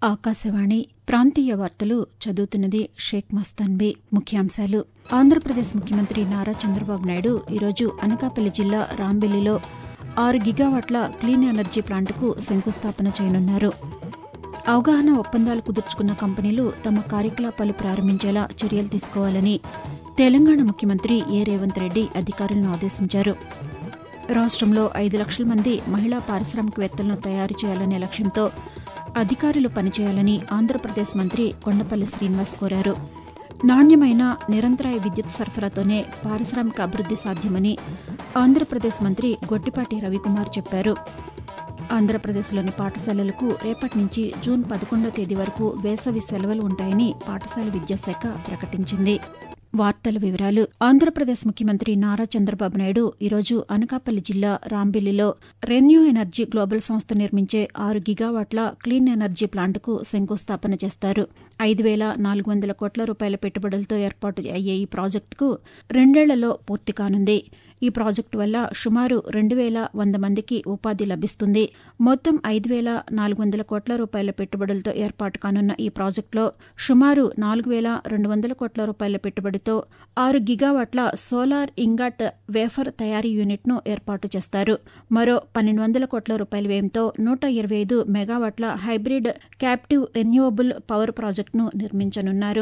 ఆకాశవాణి ప్రాంతీయ వార్తలు చదువుతున్నది షేక్ మస్తాన్బీ ముఖ్యాంశాలు ఆంధ్రప్రదేశ్ ముఖ్యమంత్రి నారా చంద్రబాబు నాయుడు ఈరోజు అనకాపల్లి జిల్లా రాంబెల్లిలో ఆరు గిగావాట్ల క్లీన్ ఎనర్జీ ప్లాంటుకు శంకుస్థాపన చేయనున్నారు అవగాహన ఒప్పందాలు కుదుర్చుకున్న కంపెనీలు తమ కార్యకలాపాలు ప్రారంభించేలా చర్యలు తీసుకోవాలని తెలంగాణ ముఖ్యమంత్రి ఏ రేవంత్ రెడ్డి అధికారులను ఆదేశించారు రాష్ట్రంలో ఐదు లక్షల మంది మహిళా పారిశ్రామికవేత్తలను తయారు చేయాలనే లక్ష్యంతో అధికారులు పనిచేయాలని ఆంధ్రప్రదేశ్ మంత్రి కొండపల్లి శ్రీనివాస్ కోరారు నాణ్యమైన నిరంతరాయ విద్యుత్ సరఫరాతోనే పారిశ్రామిక అభివృద్ది సాధ్యమని ఆంధ్రప్రదేశ్ మంత్రి గొట్టిపాటి రవికుమార్ చెప్పారు ఆంధ్రప్రదేశ్లోని పాఠశాలలకు రేపటి నుంచి జూన్ పదకొండో తేదీ వరకు వేసవి సెలవులు ఉంటాయని పాఠశాల విద్యాశాఖ ప్రకటించింది వార్తల వివరాలు ఆంధ్రప్రదేశ్ ముఖ్యమంత్రి నారా చంద్రబాబు నాయుడు ఈరోజు అనకాపల్లి జిల్లా రాంబిల్లిలో రెన్యూ ఎనర్జీ గ్లోబల్ సంస్థ నిర్మించే ఆరు గిగావాట్ల క్లీన్ ఎనర్జీ ప్లాంటుకు శంకుస్థాపన చేస్తారు ఐదు వేల నాలుగు వందల కోట్ల రూపాయల పెట్టుబడులతో ఏర్పాటు అయ్యే ఈ ప్రాజెక్టుకు రెండేళ్లలో పూర్తి కానుంది ఈ ప్రాజెక్టు వల్ల సుమారు రెండు వేల వంద మందికి ఉపాధి లభిస్తుంది మొత్తం ఐదు వేల నాలుగు వందల కోట్ల రూపాయల పెట్టుబడులతో ఏర్పాటు కానున్న ఈ ప్రాజెక్టులో సుమారు నాలుగు వేల రెండు వందల కోట్ల రూపాయల పెట్టుబడితో ఆరు గిగావాట్ల సోలార్ ఇంగాట్ వేఫర్ తయారీ యూనిట్ను ఏర్పాటు చేస్తారు మరో పన్నెండు వందల కోట్ల రూపాయల వ్యయంతో నూట ఇరవై ఐదు మెగావాట్ల హైబ్రిడ్ క్యాప్టివ్ రెన్యూవబుల్ పవర్ ప్రాజెక్టును నిర్మించనున్నారు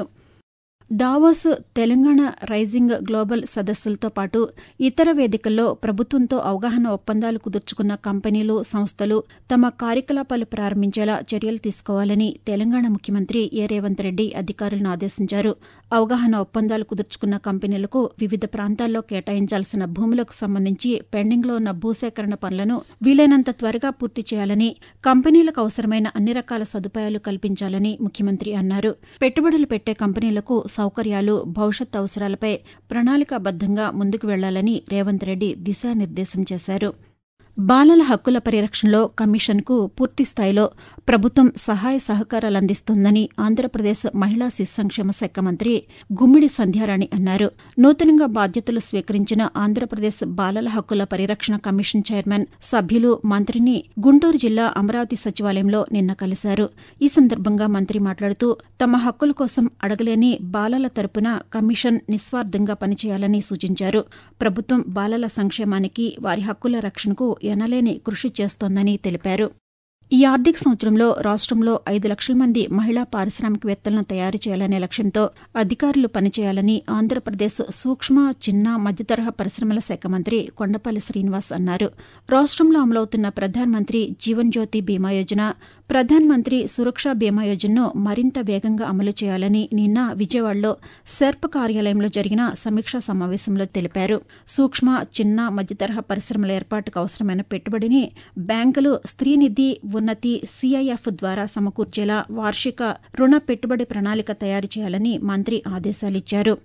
దావోస్ తెలంగాణ రైజింగ్ గ్లోబల్ సదస్సులతో పాటు ఇతర వేదికల్లో ప్రభుత్వంతో అవగాహన ఒప్పందాలు కుదుర్చుకున్న కంపెనీలు సంస్థలు తమ కార్యకలాపాలు ప్రారంభించేలా చర్యలు తీసుకోవాలని తెలంగాణ ముఖ్యమంత్రి ఏ రేవంత్ రెడ్డి అధికారులను ఆదేశించారు అవగాహన ఒప్పందాలు కుదుర్చుకున్న కంపెనీలకు వివిధ ప్రాంతాల్లో కేటాయించాల్సిన భూములకు సంబంధించి పెండింగ్లో ఉన్న భూసేకరణ పనులను వీలైనంత త్వరగా పూర్తి చేయాలని కంపెనీలకు అవసరమైన అన్ని రకాల సదుపాయాలు కల్పించాలని ముఖ్యమంత్రి అన్నారు పెట్టుబడులు పెట్టే కంపెనీలకు సౌకర్యాలు భవిష్యత్ అవసరాలపై ప్రణాళికాబద్దంగా ముందుకు వెళ్లాలని రేవంత్ రెడ్డి దిశానిర్దేశం చేశారు బాలల హక్కుల పరిరక్షణలో కమిషన్కు పూర్తి స్థాయిలో ప్రభుత్వం సహాయ సహకారాలు అందిస్తోందని ఆంధ్రప్రదేశ్ మహిళా శిశు సంక్షేమ శాఖ మంత్రి గుమ్మిడి సంధ్యారాణి అన్నారు నూతనంగా బాధ్యతలు స్వీకరించిన ఆంధ్రప్రదేశ్ బాలల హక్కుల పరిరక్షణ కమిషన్ చైర్మన్ సభ్యులు మంత్రిని గుంటూరు జిల్లా అమరావతి సచివాలయంలో నిన్న కలిశారు ఈ సందర్భంగా మంత్రి మాట్లాడుతూ తమ హక్కుల కోసం అడగలేని బాలల తరపున కమిషన్ నిస్వార్థంగా పనిచేయాలని సూచించారు ప్రభుత్వం బాలల సంక్షేమానికి వారి హక్కుల రక్షణకు ఎనలేని కృషి చేస్తోందని తెలిపారు ఈ ఆర్థిక సంవత్సరంలో రాష్ట్రంలో ఐదు లక్షల మంది మహిళా పారిశ్రామికవేత్తలను తయారు చేయాలనే లక్ష్యంతో అధికారులు పనిచేయాలని ఆంధ్రప్రదేశ్ సూక్ష్మ చిన్న మధ్యతరహా పరిశ్రమల శాఖ మంత్రి కొండపల్లి శ్రీనివాస్ అన్నారు రాష్ట్రంలో అమలవుతున్న ప్రధానమంత్రి జీవన్ జ్యోతి బీమా యోజన ప్రధానమంత్రి సురక్ష బీమా యోజనను మరింత వేగంగా అమలు చేయాలని నిన్న విజయవాడలో సెర్ప్ కార్యాలయంలో జరిగిన సమీక్షా సమావేశంలో తెలిపారు సూక్ష్మ చిన్న మధ్యతరహా పరిశ్రమల ఏర్పాటుకు అవసరమైన పెట్టుబడిని బ్యాంకులు స్త్రీనిధి ఉన్నతి సీఐఎఫ్ ద్వారా సమకూర్చేలా వార్షిక రుణ పెట్టుబడి ప్రణాళిక తయారు చేయాలని మంత్రి ఆదేశాలిచ్చారు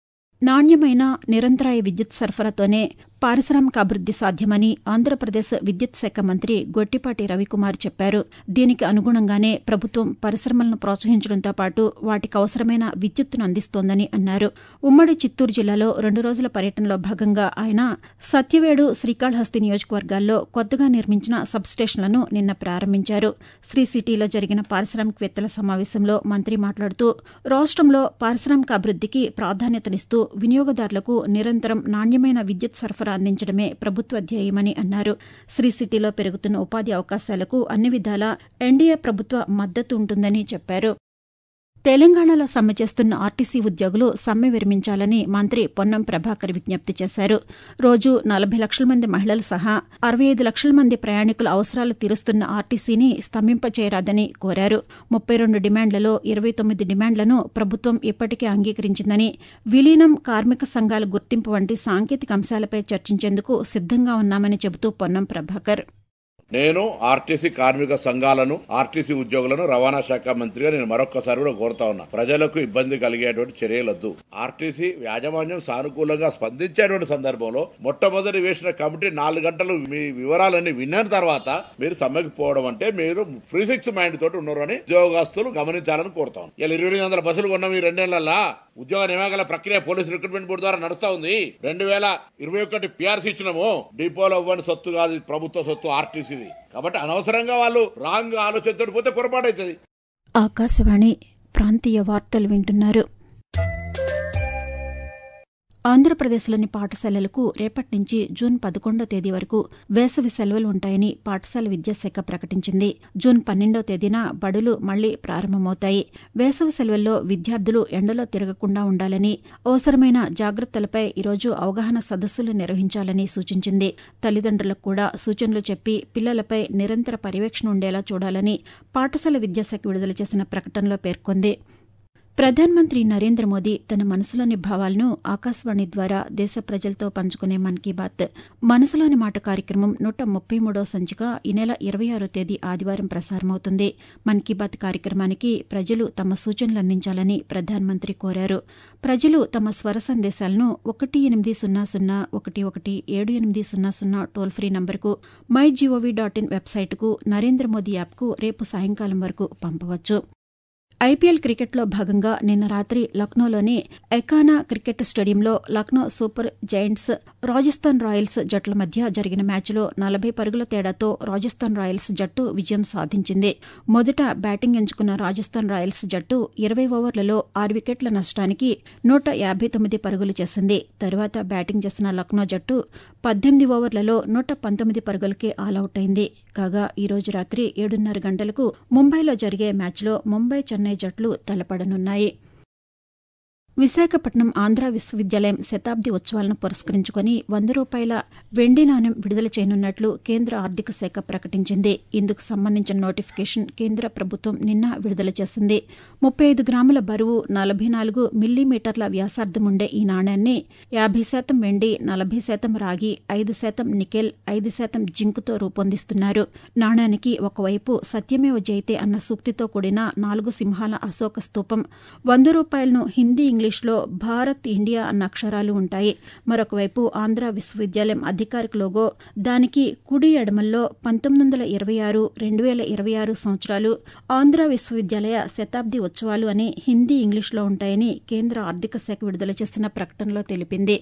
నాణ్యమైన నిరంతరాయ విద్యుత్ సరఫరాతోనే పారిశ్రామిక అభివృద్ది సాధ్యమని ఆంధ్రప్రదేశ్ విద్యుత్ శాఖ మంత్రి గొట్టిపాటి రవికుమార్ చెప్పారు దీనికి అనుగుణంగానే ప్రభుత్వం పరిశ్రమలను ప్రోత్సహించడంతో పాటు వాటికి అవసరమైన విద్యుత్తును అందిస్తోందని అన్నారు ఉమ్మడి చిత్తూరు జిల్లాలో రెండు రోజుల పర్యటనలో భాగంగా ఆయన సత్యవేడు శ్రీకాళహస్తి నియోజకవర్గాల్లో కొత్తగా నిర్మించిన సబ్స్టేషన్లను నిన్న ప్రారంభించారు శ్రీ సిటీలో జరిగిన పారిశ్రామికవేత్తల సమావేశంలో మంత్రి మాట్లాడుతూ రాష్ట్రంలో పారిశ్రామిక అభివృద్దికి ప్రాధాన్యతనిస్తూ వినియోగదారులకు నిరంతరం నాణ్యమైన విద్యుత్ సరఫరా అందించడమే ప్రభుత్వ ధ్యేయమని అన్నారు శ్రీ సిటీలో పెరుగుతున్న ఉపాధి అవకాశాలకు అన్ని విధాలా ఎన్డీఏ ప్రభుత్వ మద్దతు ఉంటుందని చెప్పారు తెలంగాణలో సమ్మె చేస్తున్న ఆర్టీసీ ఉద్యోగులు సమ్మె విరమించాలని మంత్రి పొన్నం ప్రభాకర్ విజ్ఞప్తి చేశారు రోజు నలభై లక్షల మంది మహిళలు సహా అరవై ఐదు లక్షల మంది ప్రయాణికుల అవసరాలు తీరుస్తున్న ఆర్టీసీని స్తంభింపచేయరాదని కోరారు ముప్పై రెండు డిమాండ్లలో ఇరవై తొమ్మిది డిమాండ్లను ప్రభుత్వం ఇప్పటికే అంగీకరించిందని విలీనం కార్మిక సంఘాల గుర్తింపు వంటి సాంకేతిక అంశాలపై చర్చించేందుకు సిద్దంగా ఉన్నామని చెబుతూ పొన్నం ప్రభాకర్ నేను ఆర్టీసీ కార్మిక సంఘాలను ఆర్టీసీ ఉద్యోగులను రవాణా శాఖ మంత్రిగా నేను మరొకసారి కూడా కోరుతా ఉన్నా ప్రజలకు ఇబ్బంది కలిగేటువంటి చర్యలొద్దు ఆర్టీసీ యాజమాన్యం సానుకూలంగా స్పందించేటువంటి సందర్భంలో మొట్టమొదటి వేసిన కమిటీ నాలుగు గంటలు మీ వివరాలన్నీ విన్న తర్వాత మీరు సమ్మెకి పోవడం అంటే మీరు ఫ్రీ ఫిక్స్ మైండ్ తోటి ఉన్నారని ఉద్యోగస్తులు గమనించాలని కోరుతాం ఇలా ఇరవై వందల బస్సులు కొన్నాం ఈ రెండేళ్లలో ఉద్యోగ నియామకాల ప్రక్రియ పోలీసు రిక్రూట్మెంట్ బోర్డు ద్వారా నడుస్తా ఉంది రెండు వేల ఇరవై ఒకటి పిఆర్సీ ఇచ్చినాము డిపోలో ఇవ్వని సొత్తు కాదు ఇది ప్రభుత్వ సొత్తు ఆర్టీసీది కాబట్టి అనవసరంగా వాళ్ళు రాంగ్ ఆలోచనతో పోతే పొరపాటు అవుతుంది ఆకాశవాణి ప్రాంతీయ వార్తలు వింటున్నారు ఆంధ్రప్రదేశ్లోని పాఠశాలలకు రేపటి నుంచి జూన్ పదకొండో తేదీ వరకు వేసవి సెలవులు ఉంటాయని పాఠశాల విద్యాశాఖ ప్రకటించింది జూన్ పన్నెండో తేదీన బడులు మళ్లీ ప్రారంభమవుతాయి వేసవి సెలవుల్లో విద్యార్థులు ఎండలో తిరగకుండా ఉండాలని అవసరమైన జాగ్రత్తలపై ఈరోజు అవగాహన సదస్సులు నిర్వహించాలని సూచించింది తల్లిదండ్రులకు కూడా సూచనలు చెప్పి పిల్లలపై నిరంతర పర్యవేక్షణ ఉండేలా చూడాలని పాఠశాల విద్యాశాఖ విడుదల చేసిన ప్రకటనలో పేర్కొంది ప్రధానమంత్రి నరేంద్ర మోదీ తన మనసులోని భావాలను ఆకాశవాణి ద్వారా దేశ ప్రజలతో పంచుకునే మన్ కీ బాత్ మనసులోని మాట కార్యక్రమం నూట ముప్పై మూడో సంచిక ఈ నెల ఇరవై ఆరో తేదీ ఆదివారం ప్రసారమవుతుంది మన్ కీ బాత్ కార్యక్రమానికి ప్రజలు తమ సూచనలు అందించాలని ప్రధానమంత్రి కోరారు ప్రజలు తమ స్వర సందేశాలను ఒకటి ఎనిమిది సున్నా సున్నా ఒకటి ఒకటి ఏడు ఎనిమిది సున్నా సున్నా టోల్ ఫ్రీ నంబర్కు మై జీఓవీ డాట్ ఇన్ వెబ్సైట్కు నరేంద్ర మోదీ యాప్కు రేపు సాయంకాలం వరకు పంపవచ్చు ఐపీఎల్ క్రికెట్లో భాగంగా నిన్న రాత్రి లక్నోలోని ఎకానా క్రికెట్ స్టేడియంలో Lucknow Super Giants Rajasthan Royals జట్ల మధ్య జరిగిన మ్యాచ్లో నలభై పరుగుల తేడాతో రాజస్థాన్ రాయల్స్ జట్టు విజయం సాధించింది మొదట బ్యాటింగ్ ఎంచుకున్న రాజస్థాన్ రాయల్స్ జట్టు ఇరవై ఓవర్లలో ఆరు వికెట్ల నష్టానికి నూట యాభై తొమ్మిది పరుగులు చేసింది తర్వాత బ్యాటింగ్ చేసిన లక్నో జట్టు పద్దెనిమిది ఓవర్లలో నూట పంతొమ్మిది పరుగులకే ఆలౌట్ అయింది కాగా ఈ రోజు రాత్రి ఏడున్నర గంటలకు ముంబైలో జరిగే మ్యాచ్లో ముంబై చెన్నై జట్లు తలపడనున్నాయి విశాఖపట్నం ఆంధ్ర విశ్వవిద్యాలయం శతాబ్ది ఉత్సవాలను పురస్కరించుకుని వంద రూపాయల వెండి నాణెం విడుదల చేయనున్నట్లు కేంద్ర ఆర్థిక శాఖ ప్రకటించింది ఇందుకు సంబంధించిన నోటిఫికేషన్ కేంద్ర ప్రభుత్వం నిన్న విడుదల చేసింది ముప్పై ఐదు గ్రాముల బరువు నలభై నాలుగు మిల్లీమీటర్ల వ్యాసార్థం ఉండే ఈ నాణ్యాన్ని యాభై శాతం వెండి నలభై శాతం రాగి ఐదు శాతం నికెల్ ఐదు శాతం జింకుతో రూపొందిస్తున్నారు నాణ్యానికి ఒకవైపు సత్యమేవ జయతే అన్న సూక్తితో కూడిన నాలుగు సింహాల అశోక స్తూపం వంద రూపాయలను హిందీ ఇంగ్లీష్లో భారత్ ఇండియా అన్న అక్షరాలు ఉంటాయి మరొకవైపు ఆంధ్ర విశ్వవిద్యాలయం అధికారిక లోగో దానికి కుడి ఎడమల్లో పంతొమ్మిది వందల ఇరవై ఆరు రెండు వేల ఇరవై ఆరు సంవత్సరాలు ఆంధ్ర విశ్వవిద్యాలయ శతాబ్ది ఉత్సవాలు అని హిందీ ఇంగ్లీష్లో ఉంటాయని కేంద్ర ఆర్థిక శాఖ విడుదల చేసిన ప్రకటనలో తెలిపింది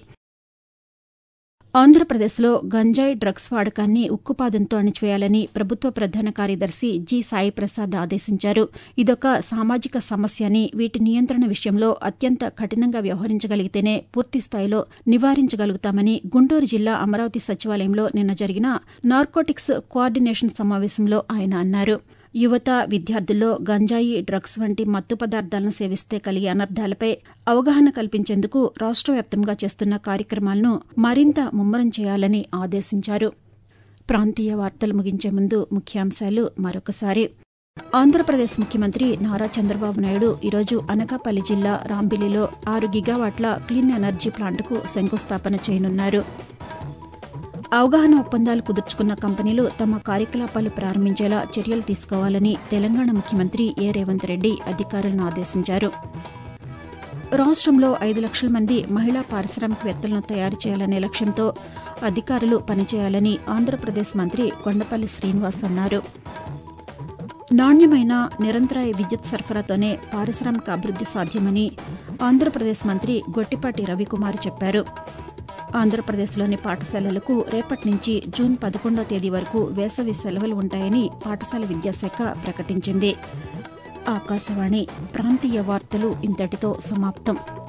ఆంధ్రప్రదేశ్లో గంజాయి డ్రగ్స్ వాడకాన్ని ఉక్కుపాదంతో అణిచివేయాలని ప్రభుత్వ ప్రధాన కార్యదర్శి జి సాయి ప్రసాద్ ఆదేశించారు ఇదొక సామాజిక సమస్య అని వీటి నియంత్రణ విషయంలో అత్యంత కఠినంగా వ్యవహరించగలిగితేనే పూర్తి స్థాయిలో నివారించగలుగుతామని గుంటూరు జిల్లా అమరావతి సచివాలయంలో నిన్న జరిగిన నార్కోటిక్స్ కోఆర్డినేషన్ సమావేశంలో ఆయన అన్నారు యువత విద్యార్థుల్లో గంజాయి డ్రగ్స్ వంటి మత్తు పదార్థాలను సేవిస్తే కలిగే అనర్థాలపై అవగాహన కల్పించేందుకు రాష్ట్ర వ్యాప్తంగా చేస్తున్న కార్యక్రమాలను మరింత ముమ్మరం చేయాలని ఆదేశించారు ప్రాంతీయ వార్తలు ముగించే ముందు ముఖ్యాంశాలు మరొకసారి ఆంధ్రప్రదేశ్ ముఖ్యమంత్రి నారా చంద్రబాబు నాయుడు ఈరోజు అనకాపల్లి జిల్లా రాంబిలిలో ఆరు గిగావాట్ల క్లీన్ ఎనర్జీ ప్లాంట్కు శంకుస్థాపన చేయనున్నారు అవగాహన ఒప్పందాలు కుదుర్చుకున్న కంపెనీలు తమ కార్యకలాపాలు ప్రారంభించేలా చర్యలు తీసుకోవాలని తెలంగాణ ముఖ్యమంత్రి ఏ రేవంత్ రెడ్డి అధికారులను ఆదేశించారు రాష్ట్రంలో ఐదు లక్షల మంది మహిళా పారిశ్రామికవేత్తలను తయారు చేయాలనే లక్ష్యంతో అధికారులు పనిచేయాలని ఆంధ్రప్రదేశ్ మంత్రి కొండపల్లి శ్రీనివాస్ అన్నారు నాణ్యమైన నిరంతరాయ విద్యుత్ సరఫరాతోనే పారిశ్రామిక అభివృద్ది సాధ్యమని ఆంధ్రప్రదేశ్ మంత్రి గొట్టిపాటి రవికుమార్ చెప్పారు ఆంధ్రప్రదేశ్లోని పాఠశాలలకు రేపటి నుంచి జూన్ పదకొండో తేదీ వరకు వేసవి సెలవులు ఉంటాయని పాఠశాల విద్యాశాఖ ప్రకటించింది ఆకాశవాణి ప్రాంతీయ వార్తలు ఇంతటితో సమాప్తం